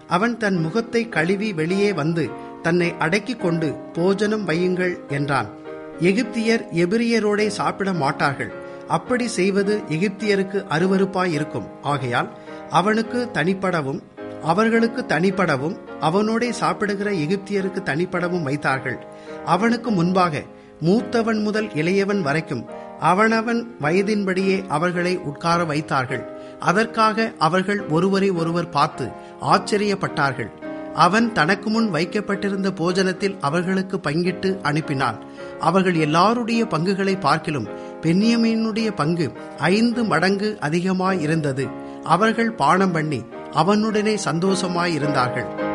அவன் தன் முகத்தை கழுவி வெளியே வந்து தன்னை அடக்கிக் கொண்டு போஜனம் வையுங்கள் என்றான் எகிப்தியர் எபிரியரோடே சாப்பிட மாட்டார்கள் அப்படி செய்வது எகிப்தியருக்கு அருவருப்பாயிருக்கும் ஆகையால் அவனுக்கு தனிப்படவும் அவர்களுக்கு தனிப்படவும் அவனோடே சாப்பிடுகிற எகிப்தியருக்கு தனிப்படவும் வைத்தார்கள் அவனுக்கு முன்பாக மூத்தவன் முதல் இளையவன் வரைக்கும் அவனவன் வயதின்படியே அவர்களை உட்கார வைத்தார்கள் அதற்காக அவர்கள் ஒருவரை ஒருவர் பார்த்து ஆச்சரியப்பட்டார்கள் அவன் தனக்கு முன் வைக்கப்பட்டிருந்த போஜனத்தில் அவர்களுக்கு பங்கிட்டு அனுப்பினான் அவர்கள் எல்லாருடைய பங்குகளை பார்க்கிலும் பென்னியமீனுடைய பங்கு ஐந்து மடங்கு அதிகமாயிருந்தது அவர்கள் பானம் பண்ணி அவனுடனே சந்தோஷமாயிருந்தார்கள்